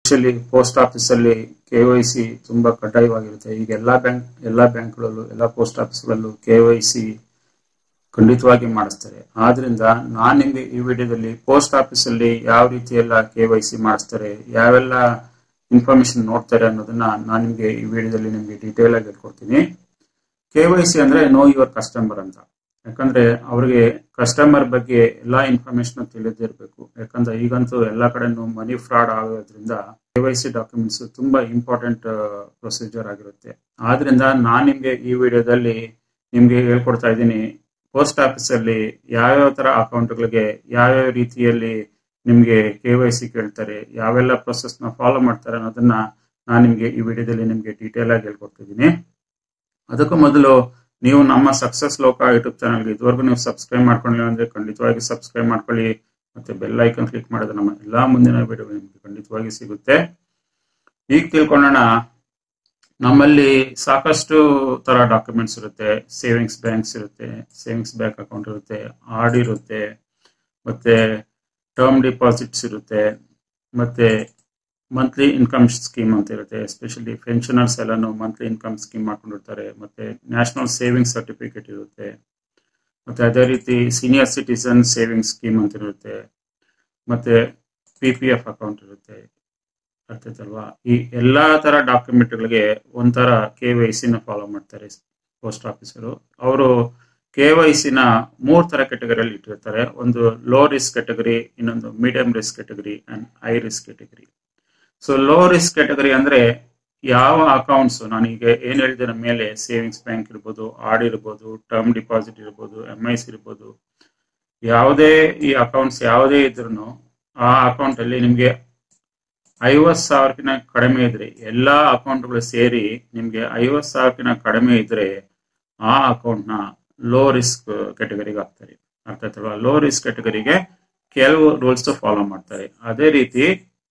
actually post office ಅಲ್ಲಿ K Y C ತುಂಬಾ ಕಡ್ಡಾಯವಾಗಿರುತ್ತೆ ಈಗ ಎಲ್ಲಾ ಬ್ಯಾಂಕ್ ಎಲ್ಲಾ ಬ್ಯಾಂಕ್ಗಳಲ್ಲೂ ಎಲ್ಲಾ ಪೋಸ್ಟ್ ಆಫೀಸ್ಗಳಲ್ಲೂ ಕೆ ವೈ ಸಿ ಖಂಡಿತವಾಗಿ ಮಾಡಿಸ್ತಾರೆ ಆದ್ರಿಂದ ನಾನ್ ನಿಮ್ಗೆ ಈ ವಿಡಿಯೋದಲ್ಲಿ ಪೋಸ್ಟ್ ಆಫೀಸ್ ಅಲ್ಲಿ ಯಾವ ರೀತಿ ಎಲ್ಲ ಕೆ ವೈ ಸಿ ಮಾಡಿಸ್ತಾರೆ ಯಾವೆಲ್ಲ ಇನ್ಫಾರ್ಮೇಶನ್ ನೋಡ್ತಾರೆ ಅನ್ನೋದನ್ನ ನಾನು ನಿಮ್ಗೆ ಈ ವಿಡಿಯೋದಲ್ಲಿ ನಿಮ್ಗೆ ಡೀಟೇಲ್ ಆಗಿ ಹೇಳ್ಕೊಡ್ತೀನಿ ಕೆ ವೈ ಸಿ ಅಂದ್ರೆ ನೋ ಯುವರ್ ಕಸ್ಟಮರ್ ಅಂತ ಯಾಕಂದ್ರೆ ಅವ್ರಿಗೆ ಕಸ್ಟಮರ್ ಬಗ್ಗೆ ಎಲ್ಲಾ ಇನ್ಫಾರ್ಮೇಶನ್ ತಿಳಿದಿರ್ಬೇಕು ಯಾಕಂದ್ರೆ ಈಗಂತೂ ಎಲ್ಲಾ ಕಡೆನೂ ಮನಿ ಫ್ರಾಡ್ ಆಗೋದ್ರಿಂದ ಕೆ ವೈ ಸಿ ಡಾಕ್ಯುಮೆಂಟ್ಸ್ ತುಂಬಾ ಇಂಪಾರ್ಟೆಂಟ್ ಪ್ರೊಸೀಜರ್ ಆಗಿರುತ್ತೆ ಆದ್ರಿಂದ ನಾನ್ ನಿಮ್ಗೆ ಈ ವಿಡಿಯೋದಲ್ಲಿ ನಿಮ್ಗೆ ಹೇಳ್ಕೊಡ್ತಾ ಇದ್ದೀನಿ ಪೋಸ್ಟ್ ಆಫೀಸ್ ಅಲ್ಲಿ ಯಾವ್ಯಾವ ತರ ಅಕೌಂಟ್ಗಳಿಗೆ ಯಾವ್ಯಾವ ರೀತಿಯಲ್ಲಿ ನಿಮ್ಗೆ ಕೆ ವೈ ಸಿ ಕೇಳ್ತಾರೆ ಯಾವೆಲ್ಲ ಪ್ರೊಸೆಸ್ ನ ಫಾಲೋ ಮಾಡ್ತಾರೆ ಅನ್ನೋದನ್ನ ನಾನು ನಿಮ್ಗೆ ಈ ವಿಡಿಯೋದಲ್ಲಿ ನಿಮ್ಗೆ ಡೀಟೇಲ್ ಆಗಿ ಹೇಳ್ಕೊಡ್ತಿದ್ದೀನಿ ಅದಕ್ಕೂ ಮೊದಲು ನೀವು ನಮ್ಮ ಸಕ್ಸಸ್ ಲೋಕ ಯೂಟ್ಯೂಬ್ ಚಾನಲ್ಗೆ ಇದುವರೆಗೂ ನೀವು ಸಬ್ಸ್ಕ್ರೈಬ್ ಮಾಡ್ಕೊಂಡಿಲ್ಲ ಅಂದ್ರೆ ಖಂಡಿತವಾಗಿ ಸಬ್ಸ್ಕ್ರೈಬ್ ಮಾಡ್ಕೊಳ್ಳಿ ಮತ್ತೆ ಬೆಲ್ ಐಕನ್ ಕ್ಲಿಕ್ ಮಾಡಿದ್ರೆ ನಮ್ಮ ಎಲ್ಲಾ ಮುಂದಿನ ವಿಡಿಯೋ ನಿಮ್ಗೆ ಖಂಡಿತವಾಗಿ ಸಿಗುತ್ತೆ ಈಗ ತಿಳ್ಕೊಳ್ಳೋಣ ನಮ್ಮಲ್ಲಿ ಸಾಕಷ್ಟು ತರ ಡಾಕ್ಯುಮೆಂಟ್ಸ್ ಇರುತ್ತೆ ಸೇವಿಂಗ್ಸ್ ಬ್ಯಾಂಕ್ಸ್ ಇರುತ್ತೆ ಸೇವಿಂಗ್ಸ್ ಬ್ಯಾಂಕ್ ಅಕೌಂಟ್ ಇರುತ್ತೆ ಆರ್ ಡಿ ಇರುತ್ತೆ ಮತ್ತೆ ಟರ್ಮ್ ಡಿಪಾಸಿಟ್ಸ್ ಇರುತ್ತೆ ಮತ್ತೆ ಮಂತ್ಲಿ ಇನ್ಕಮ್ ಸ್ಕೀಮ್ ಅಂತ ಇರುತ್ತೆ ಎಸ್ಪೆಷಲಿ ಪೆನ್ಷನರ್ಸ್ ಎಲ್ಲಾನು ಮಂತ್ಲಿ ಇನ್ಕಮ್ ಸ್ಕೀಮ್ ಮಾಡ್ಕೊಂಡಿರ್ತಾರೆ ಮತ್ತೆ ನ್ಯಾಷನಲ್ ಸೇವಿಂಗ್ಸ್ ಸರ್ಟಿಫಿಕೇಟ್ ಇರುತ್ತೆ ಮತ್ತೆ ಅದೇ ರೀತಿ ಸೀನಿಯರ್ ಸಿಟಿಸನ್ ಸೇವಿಂಗ್ಸ್ ಸ್ಕೀಮ್ ಅಂತ ಇರುತ್ತೆ ಮತ್ತೆ ಪಿ ಪಿ ಎಫ್ ಅಕೌಂಟ್ ಇರುತ್ತೆ ಅರ್ಥೈತಲ್ವಾ ಈ ಎಲ್ಲಾ ತರ ಡಾಕ್ಯುಮೆಂಟ್ಗಳಿಗೆ ಒಂಥರ ಕೆ ವೈ ಸಿನ ಫಾಲೋ ಮಾಡ್ತಾರೆ ಪೋಸ್ಟ್ ಆಫೀಸರು ಅವರು ಕೆ ವೈ ಸಿನ ಮೂರ್ ತರ ಕೆಟಗರಿಯಲ್ಲಿ ಇಟ್ಟಿರ್ತಾರೆ ಒಂದು ಲೋ ರಿಸ್ಕ್ ಕೆಟಗರಿ ಇನ್ನೊಂದು medium risk category and high risk category so low risk category ಅಂದ್ರೆ ಯಾವ ಅಕೌಂಟ್ಸ್ ನಾನೀಗ ಏನ್ ಹೇಳಿದ ಮೇಲೆ ಸೇವಿಂಗ್ಸ್ ಬ್ಯಾಂಕ್ ಇರ್ಬೋದು ಆರ್ ಇರ್ಬೋದು ಟರ್ಮ್ ಡಿಪಾಸಿಟ್ ಇರ್ಬೋದು ಎಂ ಐಸ್ ಇರ್ಬೋದು ಯಾವುದೇ ಈ ಅಕೌಂಟ್ಸ್ ಯಾವುದೇ ಇದ್ರೂ ಆ ಅಕೌಂಟ್ ಅಲ್ಲಿ ನಿಮ್ಗೆ ಐವತ್ ಸಾವಿರಕ್ಕಿಂತ ಕಡಿಮೆ ಇದ್ರೆ ಎಲ್ಲಾ ಅಕೌಂಟ್ಗಳು ಸೇರಿ ನಿಮ್ಗೆ ಐವತ್ ಸಾವಿರಕ್ಕಿಂತ ಕಡಿಮೆ ಇದ್ರೆ ಆ ಅಕೌಂಟ್ ನ ಲೋ ರಿಸ್ಕ್ ಕೆಟಗರಿಗೆ ಹಾಕ್ತಾರೆ ಅರ್ಥ ಆಯ್ತಲ್ವಾ ಲೋ ರಿಸ್ಕ್ ಕೆಟಗರಿಗೆ ಕೆಲವು ರೂಲ್ಸ್ ಫಾಲೋ ಮಾಡ್ತಾರೆ ಅದೇ ರೀತಿ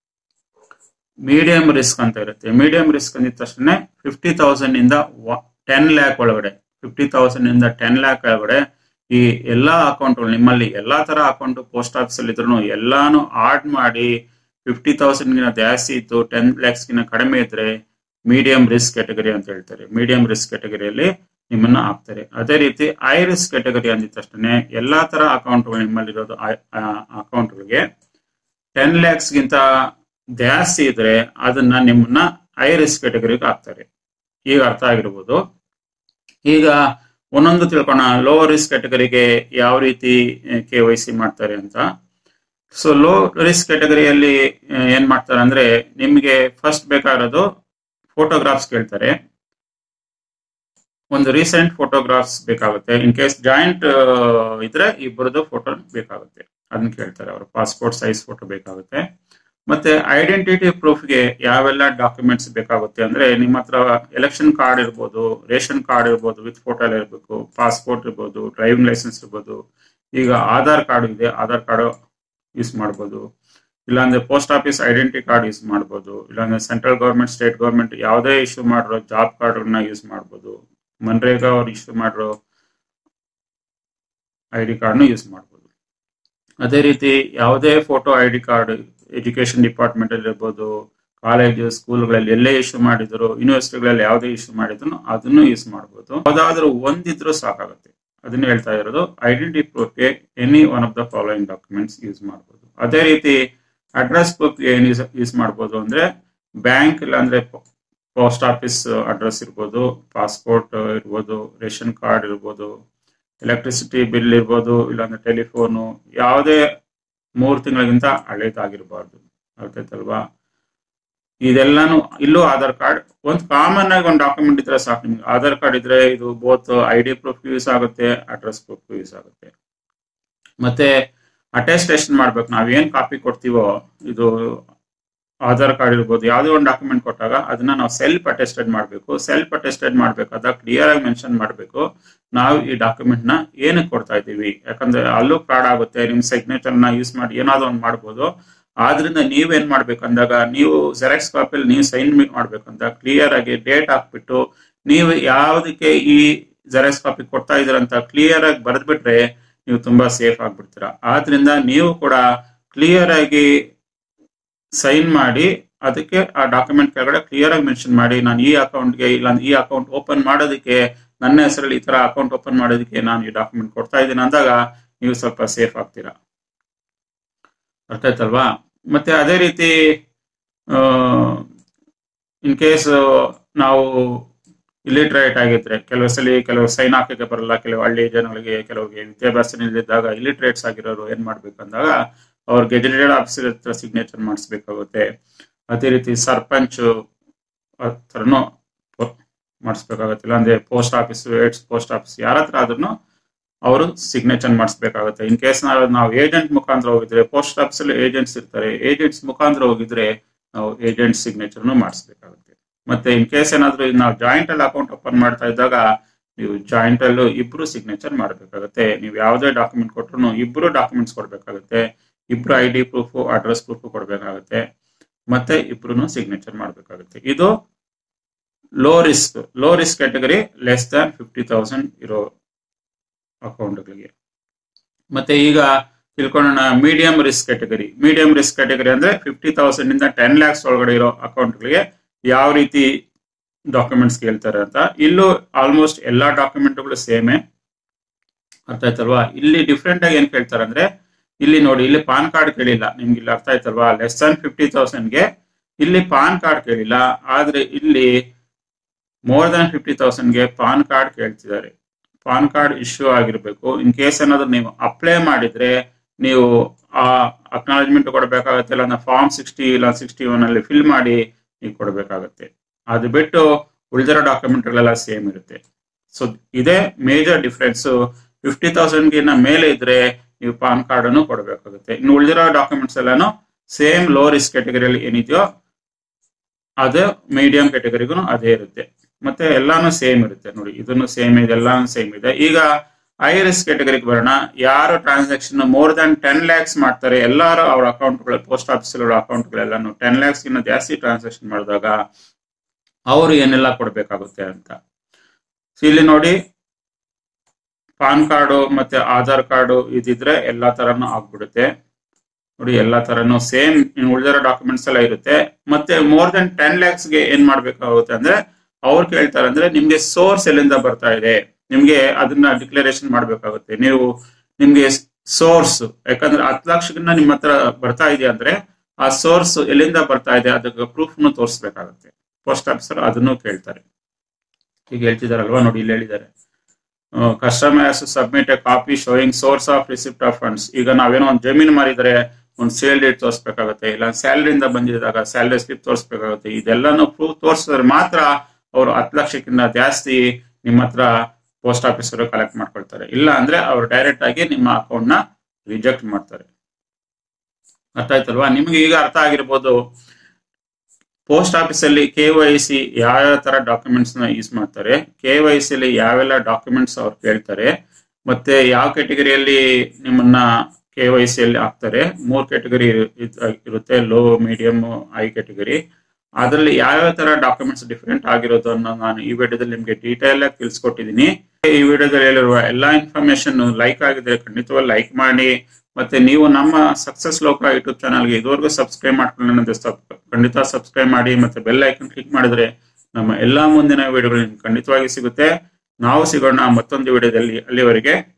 ಮೀಡಿಯಂ ರಿಸ್ಕ್ ಅಂತ ಇರುತ್ತೆ ಮೀಡಿಯಂ ರಿಸ್ಕ್ ಅಂದಿದ ತಕ್ಷಣ ಫಿಫ್ಟಿ ತೌಸಂಡ್ ಇಂದ ಟೆನ್ ಲ್ಯಾಕ್ ಒಳಗಡೆ ಫಿಫ್ಟಿ ತೌಸಂಡ್ ಇಂದ ಟೆನ್ ಲ್ಯಾಕ್ ಒಳಗಡೆ ಈ ಎಲ್ಲಾ ಅಕೌಂಟ್ಗಳು ನಿಮ್ಮಲ್ಲಿ ಎಲ್ಲಾ ತರ ಅಕೌಂಟ್ ಪೋಸ್ಟ್ ಆಫೀಸ್ ಅಲ್ಲಿ ಇದ್ರು ಎಲ್ಲಾನು ಆಡ್ ಮಾಡಿ ಫಿಫ್ಟಿ ತೌಸಂಡ್ ಗಿನ ಜಾಸ್ತಿ ಇತ್ತು ಟೆನ್ ಲ್ಯಾಕ್ಸ್ ಗಿನ ಕಡಿಮೆ ಇದ್ರೆ ಮೀಡಿಯಂ ರಿಸ್ಕ್ ಕ್ಯಾಟಗರಿ ಅಂತ ಹೇಳ್ತಾರೆ ಮೀಡಿಯಂ ರಿಸ್ಕ್ ಕ್ಯಾಟಗರಿಯಲ್ಲಿ ನಿಮ್ಮನ್ನ ಹಾಕ್ತಾರೆ ಅದೇ ರೀತಿ ಐ ರಿಸ್ಕ್ ಕ್ಯಾಟಗರಿ ಅಂದಿದ ತಕ್ಷಣ ಎಲ್ಲಾ ತರ ಅಕೌಂಟ್ಗಳು ನಿಮ್ಮಲ್ಲಿರೋದು ಅಕೌಂಟ್ಗಳಿಗೆ ಟೆನ್ ಲ್ಯಾಕ್ಸ್ ಗಿಂತ ಜಾಸ್ತಿ ಇದ್ರೆ ಅದನ್ನ ನಿಮ್ಮನ್ನ ಐ ರಿಸ್ಕ್ ಕ್ಯಾಟಗರಿಗೆ ಹಾಕ್ತಾರೆ ಈಗ ಅರ್ಥ ಆಗಿರ್ಬೋದು ಈಗ ಒಂದೊಂದು ತಿಳ್ಕೋಣ ಲೋ ರಿಸ್ಕ್ ಕ್ಯಾಟಗರಿಗೆ ಯಾವ ರೀತಿ ಕೆ ವೈ ಸಿ ಮಾಡ್ತಾರೆ ಅಂತ ಸೊ ಲೋ ರಿಸ್ಕ್ ಕ್ಯಾಟಗರಿಯಲ್ಲಿ ಏನ್ ಮಾಡ್ತಾರೆ ಅಂದ್ರೆ ನಿಮ್ಗೆ ಫಸ್ಟ್ ಬೇಕಾಗಿರೋದು ಫೋಟೋಗ್ರಾಫ್ಸ್ ಕೇಳ್ತಾರೆ ಒಂದು ರೀಸೆಂಟ್ ಫೋಟೋಗ್ರಾಫ್ಸ್ ಬೇಕಾಗುತ್ತೆ ಇನ್ ಕೇಸ್ ಜಾಯಿಂಟ್ ಇದ್ರೆ ಇಬ್ಬರದು ಫೋಟೋ ಬೇಕಾಗುತ್ತೆ ಅದನ್ನ ಕೇಳ್ತಾರೆ ಅವರು ಪಾಸ್ಪೋರ್ಟ್ ಸೈಜ್ ಫೋಟೋ ಬೇಕಾಗುತ್ತೆ ಮತ್ತೆ ಐಡೆಂಟಿಟಿ ಪ್ರೂಫ್ಗೆ ಯಾವೆಲ್ಲ ಡಾಕ್ಯುಮೆಂಟ್ಸ್ ಬೇಕಾಗುತ್ತೆ ಅಂದ್ರೆ ನಿಮ್ಮ ಹತ್ರ ಎಲೆಕ್ಷನ್ ಕಾರ್ಡ್ ಇರ್ಬೋದು ರೇಷನ್ ಕಾರ್ಡ್ ಇರ್ಬೋದು ವಿತ್ ಫೋಟೋ ಎಲ್ಲ ಇರಬೇಕು ಪಾಸ್ಪೋರ್ಟ್ ಇರ್ಬೋದು ಡ್ರೈವಿಂಗ್ ಲೈಸೆನ್ಸ್ ಇರ್ಬೋದು ಈಗ ಆಧಾರ್ ಕಾರ್ಡ್ ಇದೆ ಆಧಾರ್ ಕಾರ್ಡ್ ಯೂಸ್ ಮಾಡ್ಬೋದು ಇಲ್ಲಾಂದ್ರೆ post office identity card use ಮಾಡ್ಬೋದು ಇಲ್ಲಾಂದ್ರೆ ಸೆಂಟ್ರಲ್ ಗೌರ್ಮೆಂಟ್ ಸ್ಟೇಟ್ ಗೌರ್ಮೆಂಟ್ ಯಾವುದೇ ಇಶ್ಯೂ ಮಾಡಿರೋ ಜಾಬ್ ಕಾರ್ಡ್ಗಳನ್ನ ಯೂಸ್ ಮಾಡ್ಬೋದು ಮನ್ರೇಗಾ ಅವ್ರು ಇಶ್ಯೂ ಮಾಡಿರೋ ಐ ಡಿ ಕಾರ್ಡ್ನು ಯೂಸ್ ಮಾಡ್ಬೋದು ಅದೇ ರೀತಿ ಯಾವುದೇ photo I D card education department ಅಲ್ಲಿ ಇರ್ಬೋದು ಕಾಲೇಜು ಸ್ಕೂಲ್ಗಳಲ್ಲಿ ಎಲ್ಲೇ ಇಶ್ಯೂ ಮಾಡಿದ್ರು ಯೂನಿವರ್ಸಿಟಿಗಳಲ್ಲಿ ಯಾವುದೇ ಇಶ್ಯೂ ಮಾಡಿದ್ರು ಅದನ್ನು ಯೂಸ್ ಮಾಡ್ಬೋದು ಯಾವ್ದಾದ್ರು ಒಂದಿದ್ರು ಸಾಕಾಗುತ್ತೆ ಅದನ್ನ ಹೇಳ್ತಾ ಇರೋದು ಐಡೆಂಟಿ ಪ್ರೂಫ್ಗೆ any one of the following documents use ಮಾಡ್ಬೋದು ಅದೇ ರೀತಿ ಅಡ್ರೆಸ್ ಬುಕ್ ಏನ್ ಯೂಸ್ ಯೂಸ್ ಮಾಡ್ಬೋದು ಅಂದ್ರೆ ಬ್ಯಾಂಕ್ ಇಲ್ಲಾಂದ್ರೆ ಪೋಸ್ಟ್ ಆಫೀಸ್ ಅಡ್ರೆಸ್ ಇರ್ಬೋದು ಪಾಸ್ಪೋರ್ಟ್ ಇರ್ಬೋದು ರೇಷನ್ ಕಾರ್ಡ್ ಇರ್ಬೋದು ಎಲೆಕ್ಟ್ರಿಸಿಟಿ ಬಿಲ್ ಇರ್ಬೋದು ಇಲ್ಲಾಂದ್ರೆ ಟೆಲಿಫೋನು ಯಾವುದೇ ಮೂರು ತಿಂಗಳಿಗಿಂತ ಹಳೇದಾಗಿರ್ಬಾರ್ದು ಅರ್ಥೈತಲ್ವಾ ಇದೆಲ್ಲಾನು ಇಲ್ಲೂ ಆಧಾರ್ ಕಾರ್ಡ್ ಒಂದು ಕಾಮನ್ ಆಗಿ ಒಂದು ಡಾಕ್ಯುಮೆಂಟ್ ಇದ್ರೆ ಸಾಕು ನಿಮ್ಗೆ ಆಧಾರ್ ಕಾರ್ಡ್ ಇದ್ರೆ ಇದು both I D proof use ಆಗುತ್ತೆ ಅಡ್ರೆಸ್ ಪ್ರೂಫ್ ಯೂಸ್ ಆಗುತ್ತೆ ಮತ್ತೆ ಅಟೆಸ್ಟೇಷನ್ ಮಾಡ್ಬೇಕು ನಾವೇನ್ ಕಾಪಿ ಕೊಡ್ತೀವೋ ಇದು ಆಧಾರ್ ಕಾರ್ಡ್ ಇರ್ಬೋದು ಯಾವುದೇ ಒಂದು ಡಾಕ್ಯುಮೆಂಟ್ ಕೊಟ್ಟಾಗ ಅದನ್ನ ನಾವು ಸೆಲ್ಫ್ ಅಟೆಸ್ಟೆಡ್ ಮಾಡಬೇಕು ಸೆಲ್ಫ್ ಅಟೆಸ್ಟೆಡ್ ಮಾಡ್ಬೇಕಾದಾಗ ಕ್ಲಿಯರ್ ಆಗಿ ಮೆನ್ಷನ್ ಮಾಡಬೇಕು ನಾವು ಈ ಡಾಕ್ಯುಮೆಂಟ್ ನ ಏನಕ್ಕೆ ಕೊಡ್ತಾ ಇದ್ದೀವಿ ಯಾಕಂದ್ರೆ ಅಲ್ಲೂ ಫ್ರಾಡ್ ಆಗುತ್ತೆ ನಿಮ್ ಸಿಗ್ನೇಚರ್ ನ ಯೂಸ್ ಮಾಡಿ ಏನಾದ್ರು ಒಂದು ಮಾಡ್ಬೋದು ಆದ್ರಿಂದ ನೀವೇನ್ ಮಾಡ್ಬೇಕು ಅಂದಾಗ ನೀವು ಜೆರಾಕ್ಸ್ ಕಾಪಿಯಲ್ಲಿ ನೀವು ಸೈನ್ ಮಾಡ್ಬೇಕಂತ ಕ್ಲಿಯರ್ ಆಗಿ ಡೇಟ್ ಹಾಕ್ಬಿಟ್ಟು ನೀವು ಯಾವುದಕ್ಕೆ ಈ ಜೆರಾಕ್ಸ್ ಕಾಪಿ ಕೊಡ್ತಾ ಇದೀರಂತ ಕ್ಲಿಯರ್ ಆಗಿ ಬರೆದ್ಬಿಟ್ರೆ ನೀವು ತುಂಬಾ ಸೇಫ್ ಆಗ್ಬಿಡ್ತೀರಾ ಆದ್ರಿಂದ ನೀವು ಕೂಡ ಕ್ಲಿಯರ್ ಆಗಿ ಸೈನ್ ಮಾಡಿ ಅದಕ್ಕೆ ಆ ಡಾಕ್ಯುಮೆಂಟ್ ಕೆಳಗಡೆ ಕ್ಲಿಯರ್ ಆಗಿ ಮೆನ್ಷನ್ ಮಾಡಿ ನಾನು ಈ ಅಕೌಂಟ್ಗೆ ಇಲ್ಲ ಈ ಅಕೌಂಟ್ ಓಪನ್ ಮಾಡೋದಕ್ಕೆ ನನ್ನ ಹೆಸರಲ್ಲಿ ಈ ತರ ಅಕೌಂಟ್ ಓಪನ್ ಮಾಡೋದಕ್ಕೆ ನಾನು ಈ ಡಾಕ್ಯುಮೆಂಟ್ ಕೊಡ್ತಾ ಇದ್ದೀನಿ ಅಂದಾಗ ನೀವು ಸ್ವಲ್ಪ ಸೇಫ್ ಆಗ್ತೀರಾ ಅರ್ಥ ಆಯ್ತಲ್ವಾ ಮತ್ತೆ ಅದೇ ರೀತಿ ಇನ್ ಕೇಸ್ ನಾವು ಇಲಿಟ್ರೇಟ್ ಆಗಿದ್ರೆ ಕೆಲವು ಸಲ ಕೆಲವು ಸೈನ್ ಹಾಕಕ್ಕೆ ಬರಲ್ಲ ಕೆಲವು ಹಳ್ಳಿ ಜನಗಳಿಗೆ ಕೆಲವರಿಗೆ ವಿದ್ಯಾಭ್ಯಾಸ ಇಲ್ಲದಿದ್ದಾಗ ಇಲಿಟ್ರೇಟ್ಸ್ ಆಗಿರೋರು ಏನ್ ಮಾಡ್ಬೇಕಂದಾಗ ಅವ್ರ ಗೆಜೆಟೆಡ್ ಆಫೀಸರ್ ಹತ್ರ ಸಿಗ್ನೇಚರ್ ಮಾಡಿಸ್ಬೇಕಾಗುತ್ತೆ ಅದೇ ರೀತಿ ಸರ್ಪಂಚ್ ಹತ್ರನೂ ಮಾಡಿಸ್ಬೇಕಾಗತ್ತೆ ಅಂದ್ರೆ post office aids post office ಯಾರ ಹತ್ರ ಆದ್ರೂ ಅವರು ಸಿಗ್ನೇಚರ್ ಮಾಡಿಸ್ಬೇಕಾಗುತ್ತೆ ಇನ್ ಕೇಸ್ ನಾವು ನಾವು ಏಜೆಂಟ್ ಮುಖಾಂತರ ಹೋಗಿದ್ರೆ ಪೋಸ್ಟ್ ಆಫೀಸ್ ಅಲ್ಲಿ ಏಜೆಂಟ್ಸ್ ಇರ್ತಾರೆ ಏಜೆಂಟ್ಸ್ ಮುಖಾಂತರ ಹೋಗಿದ್ರೆ ನಾವು ಏಜೆಂಟ್ ಸಿಗ್ನೇಚರ್ನು ಮಾಡಿಸ್ಬೇಕಾಗುತ್ತೆ ಮತ್ತೆ ಇನ್ ಕೇಸ್ ಏನಾದ್ರು ನಾವು ಜಾಯಿಂಟ್ ಅಲ್ಲಿ ಅಕೌಂಟ್ ಓಪನ್ ಮಾಡ್ತಾ ಇದ್ದಾಗ ನೀವು ಜಾಯಿಂಟ್ ಅಲ್ಲೂ ಇಬ್ರು ಸಿಗ್ನೇಚರ್ ಮಾಡಬೇಕಾಗುತ್ತೆ ನೀವು ಯಾವುದೇ ಡಾಕ್ಯುಮೆಂಟ್ ಕೊಟ್ರು ಇಬ್ರು ಡಾಕ್ಯುಮೆಂಟ್ಸ್ ಕೊಡ್ಬೇಕಾಗುತ್ತೆ ಇಬ್ರು I D proof address proof ಕೊಡ್ಬೇಕಾಗುತ್ತೆ ಮತ್ತೆ ಇಬ್ರು ಸಿಗ್ನೇಚರ್ ಮಾಡಬೇಕಾಗುತ್ತೆ ಇದು low risk low risk category less than fifty thousand ಇರೋ ಅಕೌಂಟ್ಗಳಿಗೆ ಮತ್ತೆ ಈಗ ತಿಳ್ಕೊಳ್ಳೋಣ medium risk category medium risk category ಅಂದ್ರೆ ಫಿಫ್ಟಿ ತೌಸಂಡ್ ಇಂದ ಟೆನ್ ಲ್ಯಾಕ್ಸ್ ಒಳಗಡೆ ಇರೋ ಅಕೌಂಟ್ಗಳಿಗೆ ಯಾವ ರೀತಿ ಡಾಕ್ಯುಮೆಂಟ್ಸ್ ಕೇಳ್ತಾರೆ ಅಂತ ಇಲ್ಲೂ ಆಲ್ಮೋಸ್ಟ್ ಎಲ್ಲಾ ಡಾಕ್ಯುಮೆಂಟ್ಗಳು ಸೇಮೇ ಅರ್ಥ ಆಯ್ತಲ್ವಾ ಇಲ್ಲಿ ಡಿಫ್ರೆಂಟ್ ಆಗಿ ಏನ್ ಕೇಳ್ತಾರೆ ಅಂದ್ರೆ ಇಲ್ಲಿ ನೋಡಿ ಇಲ್ಲಿ ಪಾನ್ ಕಾರ್ಡ್ ಕೇಳಿಲ್ಲ ನಿಮ್ಗೆ ಇಲ್ಲಿ ಅರ್ಥ ಆಯ್ತಲ್ವಾ ಲೆಸ್ ದನ್ ಫಿಫ್ಟಿ ತೌಸಂಡ್ಗೆ ಇಲ್ಲಿ ಪಾನ್ ಕಾರ್ಡ್ ಕೇಳಿಲ್ಲ ಆದ್ರೆ ಇಲ್ಲಿ ಮೋರ್ ದನ್ ಫಿಫ್ಟಿ ತೌಸಂಡ್ಗೆ ಪಾನ್ ಕಾರ್ಡ್ ಕೇಳ್ತಿದ್ದಾರೆ ಪಾನ್ ಕಾರ್ಡ್ ಇಶ್ಯೂ ಆಗಿರ್ಬೇಕು ಇನ್ ಕೇಸ್ ಏನಾದ್ರು ನೀವು ಅಪ್ಲೈ ಮಾಡಿದ್ರೆ ನೀವು ಆ ಅಕ್ನಾಲಜ್ಮೆಂಟ್ ಕೊಡಬೇಕಾಗತ್ತೆ ಇಲ್ಲ ಫಾರ್ಮ್ ಸಿಕ್ಸ್ಟಿ ಇಲ್ಲ ಸಿಕ್ಸ್ಟಿ ಒನ್ ಅಲ್ಲಿ ಫಿಲ್ ಮಾಡಿ ನೀವು ಕೊಡಬೇಕಾಗತ್ತೆ ಅದು ಬಿಟ್ಟು ಉಳಿದಿರೋ ಡಾಕ್ಯುಮೆಂಟ್ಗಳೆಲ್ಲ ಸೇಮ್ ಇರುತ್ತೆ ಸೊ ಇದೇ ಮೇಜರ್ ಡಿಫ್ರೆನ್ಸ್ ಫಿಫ್ಟಿ ತೌಸಂಡ್ಗಿನ್ನ ಮೇಲೆ ಇದ್ರೆ ನೀವು ಪಾನ್ ಕಾರ್ಡ್ ಅನ್ನು ಕೊಡಬೇಕಾಗುತ್ತೆ ಇನ್ನು ಉಳಿದಿರೋ ಡಾಕ್ಯುಮೆಂಟ್ಸ್ ಎಲ್ಲಾನು ಸೇಮ್ ಲೋ ರಿಸ್ಕ್ ಕ್ಯಾಟಗರಿಯಲ್ಲಿ ಏನಿದೆಯೋ ಅದೇ ಮೀಡಿಯಂ ಕ್ಯಾಟಗರಿಗೂ ಅದೇ ಇರುತ್ತೆ ಮತ್ತೆ ಎಲ್ಲಾನು ಸೇಮ್ ಇರುತ್ತೆ ನೋಡಿ ಇದನ್ನು ಸೇಮ್ ಇದೆ ಎಲ್ಲಾನು ಸೇಮ್ ಇದೆ ಈಗ ಐ ರಿಸ್ಕ್ ಕ್ಯಾಟಗರಿಗೆ ಬರೋಣ ಯಾರು transaction more than ten lakhs ಮಾಡ್ತಾರೆ ಎಲ್ಲಾರು ಅವ್ರ ಅಕೌಂಟ್ಗಳು ಪೋಸ್ಟ್ ಆಫೀಸ್ ಅಕೌಂಟ್ಗಳೆಲ್ಲಾನು ಟೆನ್ ಲ್ಯಾಕ್ಸ್ ಇನ್ನ ಜಾಸ್ತಿ ಟ್ರಾನ್ಸಾಕ್ಷನ್ ಮಾಡಿದಾಗ ಅವರು ಏನೆಲ್ಲ ಕೊಡ್ಬೇಕಾಗುತ್ತೆ ಅಂತ ಇಲ್ಲಿ ನೋಡಿ ಪಾನ್ ಕಾರ್ಡು ಮತ್ತೆ ಆಧಾರ್ ಕಾರ್ಡು ಇದಿದ್ರೆ ಎಲ್ಲಾ ತರನು ಆಗ್ಬಿಡುತ್ತೆ ನೋಡಿ ಎಲ್ಲಾ ತರನು ಸೇಮ್ ಉಳಿದಿರೋ ಡಾಕ್ಯುಮೆಂಟ್ಸ್ ಎಲ್ಲ ಇರುತ್ತೆ ಮತ್ತೆ ಮೋರ್ ದನ್ ಟೆನ್ ಲ್ಯಾಕ್ಸ್ ಗೆ ಏನ್ ಮಾಡ್ಬೇಕಾಗುತ್ತೆ ಅಂದ್ರೆ ಅವ್ರು ಕೇಳ್ತಾರೆ ಅಂದ್ರೆ ನಿಮ್ಗೆ ಸೋರ್ಸ್ ಎಲ್ಲಿಂದ ಬರ್ತಾ ಇದೆ ನಿಮ್ಗೆ ಅದನ್ನ ಡಿಕ್ಲರೇಷನ್ ಮಾಡ್ಬೇಕಾಗುತ್ತೆ ನೀವು ನಿಮ್ಗೆ ಸೋರ್ಸ್ ಯಾಕಂದ್ರೆ ಹತ್ತು ಲಕ್ಷಕ್ಕಿಂತ ನಿಮ್ಮ ಹತ್ರ ಬರ್ತಾ ಇದೆ ಅಂದ್ರೆ ಆ ಸೋರ್ಸ್ ಎಲ್ಲಿಂದ ಬರ್ತಾ ಇದೆ ಅದಕ್ಕೆ ಪ್ರೂಫ್ ತೋರಿಸ್ಬೇಕಾಗುತ್ತೆ ಪೋಸ್ಟ್ ಆಫೀಸರ್ ಅದನ್ನು ಕೇಳ್ತಾರೆ ಈಗ ಹೇಳ್ತಿದಾರಲ್ವಾ ನೋಡಿ ಇಲ್ಲಿ ಹೇಳಿದ್ದಾರೆ customers submit a copy showing source of receipt of funds ಈಗ ನಾವೇನೋ ಒಂದು ಜಮೀನು ಮಾರಿದರೆ ಒಂದು ಸೇಲ್ ಡೇಟ್ ತೋರಿಸ್ಬೇಕಾಗುತ್ತೆ ಇಲ್ಲ ಸ್ಯಾಲರಿಯಿಂದ ಬಂದಿದ್ದಾಗ ಸ್ಯಾಲರಿ ಸ್ಲಿಪ್ ತೋರಿಸ್ಬೇಕಾಗುತ್ತೆ ಇದೆಲ್ಲಾನು ಪ್ರೂಫ್ ತೋರಿಸಿದ್ರೆ ಮಾತ್ರ ಅವರು ಹತ್ತು ಲಕ್ಷಕ್ಕಿಂತ ಜಾಸ್ತಿ ನಿಮ್ಮ ಹತ್ರ ಪೋಸ್ಟ್ ಆಫೀಸರು ಕಲೆಕ್ಟ್ ಮಾಡ್ಕೊಳ್ತಾರೆ ಇಲ್ಲ ಅಂದ್ರೆ ಅವ್ರು ಡೈರೆಕ್ಟ್ ಆಗಿ ನಿಮ್ಮ ಅಕೌಂಟ್ ನ ರಿಜೆಕ್ಟ್ ಮಾಡ್ತಾರೆ ಅರ್ಥ ಆಯ್ತಲ್ವಾ ನಿಮ್ಗೆ ಈಗ ಅರ್ಥ ಆಗಿರ್ಬೋದು ಪೋಸ್ಟ್ ಆಫೀಸ್ ಅಲ್ಲಿ ಕೆ ವೈ ಸಿ ಯಾವ್ಯಾವ ತರ ಡಾಕ್ಯುಮೆಂಟ್ಸ್ ನ ಯೂಸ್ ಮಾಡ್ತಾರೆ ಕೆ ವೈ ಸಿ ಅಲ್ಲಿ ಯಾವೆಲ್ಲ ಡಾಕ್ಯುಮೆಂಟ್ಸ್ ಅವ್ರು ಕೇಳ್ತಾರೆ ಮತ್ತೆ ಯಾವ ಕೆಟಗರಿಯಲ್ಲಿ ನಿಮ್ಮನ್ನ ಕೆ ವೈ ಸಿ ಅಲ್ಲಿ ಹಾಕ್ತಾರೆ ಮೂರ್ ಕೆಟಗರಿ ಇರುತ್ತೆ ಲೋ ಮೀಡಿಯಂ ಹೈ ಕೆಟಗರಿ ಅದರಲ್ಲಿ ಯಾವ್ಯಾವ ತರ ಡಾಕ್ಯುಮೆಂಟ್ಸ್ ಡಿಫರೆಂಟ್ ಆಗಿರೋದನ್ನ ನಾನು ಈ ವಿಡಿಯೋದಲ್ಲಿ ನಿಮ್ಗೆ ಡೀಟೇಲ್ ಆಗಿ ತಿಳಿಸ್ಕೊಟ್ಟಿದ್ದೀನಿ ಈ ವಿಡಿಯೋದಲ್ಲಿ ಹೇಳಿರುವ ಎಲ್ಲಾ ಇನ್ಫಾರ್ಮೇಶನ್ ಲೈಕ್ ಆಗಿದ್ರೆ ಖಂಡಿತವಾಗಿ ಲೈಕ್ ಮಾಡಿ ಮತ್ತೆ ನೀವು ನಮ್ಮ ಸಕ್ಸಸ್ ಲೋಕ ಯೂಟ್ಯೂಬ್ ಚಾನಲ್ಗೆ ಇದುವರೆಗೂ ಸಬ್ಸ್ಕ್ರೈಬ್ ಮಾಡ್ಕೊಳ್ಳೋಣ ಖಂಡಿತ ಸಬ್ಸ್ಕ್ರೈಬ್ ಮಾಡಿ ಮತ್ತೆ ಬೆಲ್ ಐಕನ್ ಕ್ಲಿಕ್ ಮಾಡಿದ್ರೆ ನಮ್ಮ ಎಲ್ಲಾ ಮುಂದಿನ ವಿಡಿಯೋಗಳು ನಿಮ್ಗೆ ಖಂಡಿತವಾಗಿ ಸಿಗುತ್ತೆ ನಾವು ಸಿಗೋಣ ಮತ್ತೊಂದು ವಿಡಿಯೋದಲ್ಲಿ ಅಲ್ಲಿವರೆಗೆ